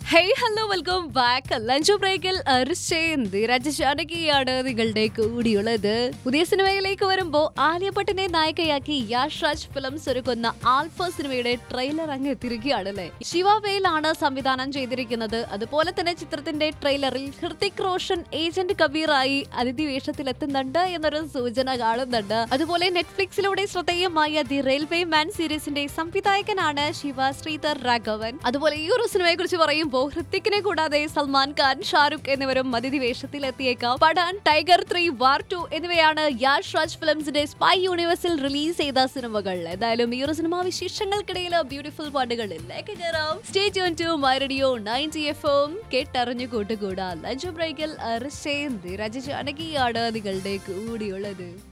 hey hello welcome back lunch ബ്രേക്കിൽ രാജശാനകിയാണ് നിങ്ങളുടെ കൂടിയുള്ളത് പുതിയ സിനിമയിലേക്ക് വരുമ്പോ ആലിയ ഭട്ടിനെ നായികയാക്കി യാഷ് രാജ് ഫിലിംസ് ഒരുക്കുന്ന ആൽഫ സിനിമയുടെ ട്രെയിലർ അങ്ങ് എത്തിയിരിക്കുകയാണല്ലേ ശിവവേലാണ് സംവിധാനം ചെയ്തിരിക്കുന്നത് അതുപോലെ തന്നെ ചിത്രത്തിന്റെ ട്രെയിലറിൽ ഹൃതിക് റോഷൻ ഏജന്റ് കബീറായി അതിഥി വേഷത്തിൽ എത്തുന്നുണ്ട് എന്നൊരു സൂചന കാണുന്നുണ്ട് അതുപോലെ നെറ്റ്ഫ്ലിക്സിലൂടെ ശ്രദ്ധേയമായ ദി റെയിൽവേ മാൻ സീരീസിന്റെ സംവിധായകനാണ് ശിവ ശ്രീധർ രാഘവൻ അതുപോലെ ഈ ഒരു സിനിമയെ കുറിച്ച് പറയുമ്പോൾ ഹൃത്തിക്കിനെ കൂടാതെ സൽമാൻ ഖാൻ ഷാറുഖ് എന്നിവരും അതിഥി വേഷത്തിൽ എത്തിയേക്കാം Pathaan Tiger three War two എന്നിവയാണ് യാഷ് രാജ് ഫിലിംസിന്റെ സ്പൈ യൂണിവേഴ്സിൽ റിലീസ് ചെയ്ത സിനിമകൾ എന്തായാലും ഈ ഒരു സിനിമ വിശേഷങ്ങൾക്കിടയിൽ ബ്യൂട്ടിഫുൾ പാട്ടുകളിലേക്ക് കയറാം stay tune to my radio ninety F M കേട്ടറിഞ്ഞു കൂട്ടുകൂടാ ലഞ്ച് ബ്രേക്കിൽ അർഷേന്ദ് രാജ ജാനകിയാണ് നിങ്ങളുടെ കൂടിയുള്ളത്